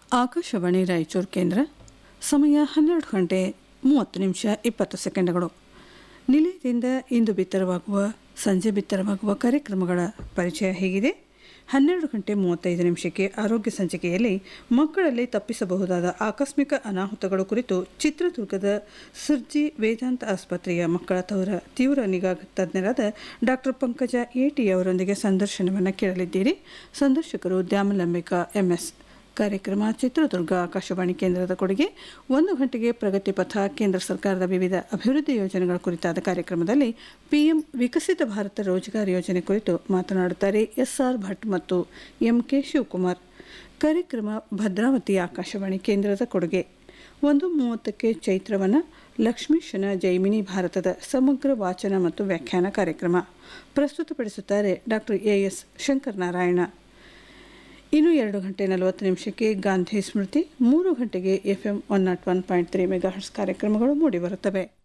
ಆಕಾಶವಾಣಿ ರಾಯಚೂರು ಕೇಂದ್ರ ಸಮಯ ಹನ್ನೆರಡು ಗಂಟೆ ಮೂವತ್ತು ನಿಮಿಷ ಇಪ್ಪತ್ತು ಸೆಕೆಂಡ್ಗಳು ನಿಲಯದಿಂದ ಇಂದು ಬಿತ್ತರವಾಗುವ ಸಂಜೆ ಬಿತ್ತರವಾಗುವ ಕಾರ್ಯಕ್ರಮಗಳ ಪರಿಚಯ ಹೀಗಿದೆ ಹನ್ನೆರಡು ಗಂಟೆ ಮೂವತ್ತೈದು ನಿಮಿಷಕ್ಕೆ ಆರೋಗ್ಯ ಸಂಚಿಕೆಯಲ್ಲಿ ಮಕ್ಕಳಲ್ಲಿ ತಪ್ಪಿಸಬಹುದಾದ ಆಕಸ್ಮಿಕ ಅನಾಹುತಗಳು ಕುರಿತು ಚಿತ್ರದುರ್ಗದ ಸುರ್ಜಿ ವೇದಾಂತ ಆಸ್ಪತ್ರೆಯ ಮಕ್ಕಳ ತವರ ತೀವ್ರ ನಿಗಾ ತಜ್ಞರಾದ ಡಾಕ್ಟರ್ ಪಂಕಜ ಎಟಿ ಅವರೊಂದಿಗೆ ಸಂದರ್ಶನವನ್ನು ಕೇಳಲಿದ್ದೀರಿ ಸಂದರ್ಶಕರು ದ್ಯಾಮಲಂಬಿಕಾ ಎಂಎಸ್ ಕಾರ್ಯಕ್ರಮ ಚಿತ್ರದುರ್ಗ ಆಕಾಶವಾಣಿ ಕೇಂದ್ರದ ಕೊಡುಗೆ ಒಂದು ಗಂಟೆಗೆ ಪ್ರಗತಿ ಪಥ ಕೇಂದ್ರ ಸರ್ಕಾರದ ವಿವಿಧ ಅಭಿವೃದ್ಧಿ ಯೋಜನೆಗಳ ಕುರಿತಾದ ಕಾರ್ಯಕ್ರಮದಲ್ಲಿ ಪಿಎಂ ವಿಕಸಿತ ಭಾರತ ರೋಜಗಾರ್ ಯೋಜನೆ ಕುರಿತು ಮಾತನಾಡುತ್ತಾರೆ ಎಸ್ಆರ್ ಭಟ್ ಮತ್ತು ಎಂಕೆ ಶಿವಕುಮಾರ್ ಕಾರ್ಯಕ್ರಮ ಭದ್ರಾವತಿ ಆಕಾಶವಾಣಿ ಕೇಂದ್ರದ ಕೊಡುಗೆ ಒಂದು ಮೂವತ್ತಕ್ಕೆ ಚೈತ್ರವನ ಲಕ್ಷ್ಮೀಶನ ಜೈಮಿನಿ ಭಾರತದ ಸಮಗ್ರ ವಾಚನ ಮತ್ತು ವ್ಯಾಖ್ಯಾನ ಕಾರ್ಯಕ್ರಮ ಪ್ರಸ್ತುತಪಡಿಸುತ್ತಾರೆ ಡಾಕ್ಟರ್ ಎ ಎಸ್ ಶಂಕರನಾರಾಯಣ ಇನ್ನು ಎರಡು ಗಂಟೆ ನಲವತ್ತು ನಿಮಿಷಕ್ಕೆ ಗಾಂಧಿ ಸ್ಮೃತಿ ಮೂರು ಗಂಟೆಗೆ F M one nought one point three megahertz ಕಾರ್ಯಕ್ರಮಗಳು ಮೂಡಿಬರುತ್ತವೆ